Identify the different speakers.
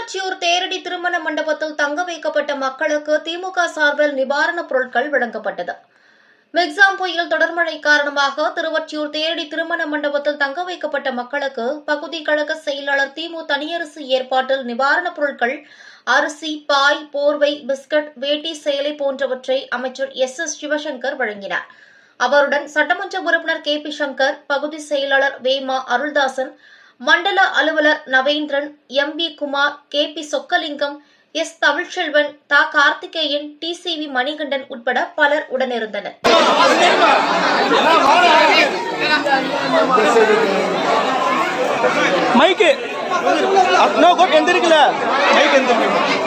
Speaker 1: திருவொற்றியூர் தேரடி திருமண மண்டபத்தில் தங்க வைக்கப்பட்ட மக்களுக்கு திமுக சார்பில் நிவாரணப் பொருட்கள் வழங்கப்பட்டது மிக்ஸாம் புயல் தொடர்மழை காரணமாக திருவொற்றியூர் தேரடி திருமண மண்டபத்தில் தங்க வைக்கப்பட்ட மக்களுக்கு பகுதி கழக செயலாளர் திமு தனியரசு ஏற்பாட்டில் நிவாரணப் பொருட்கள் அரிசி பாய் போர்வை பிஸ்கட் வேட்டி சேலை போன்றவற்றை அமைச்சர் எஸ் எஸ் சிவசங்கர் வழங்கினார் அவருடன் சட்டமன்ற உறுப்பினர் கே பி சங்கர் பகுதி செயலாளர் வேமா அருள்தாசன் மண்டல அலுவலர் Navendran M P Kumar K P Chokkalingam S Tamilselvan தா Karthikeyan T C V Manikandan உட்பட பலர் உடனிருந்தனர்
Speaker 2: மைக்கு நோ கோட் எந்திருக்குல மைக் எந்திருக்கு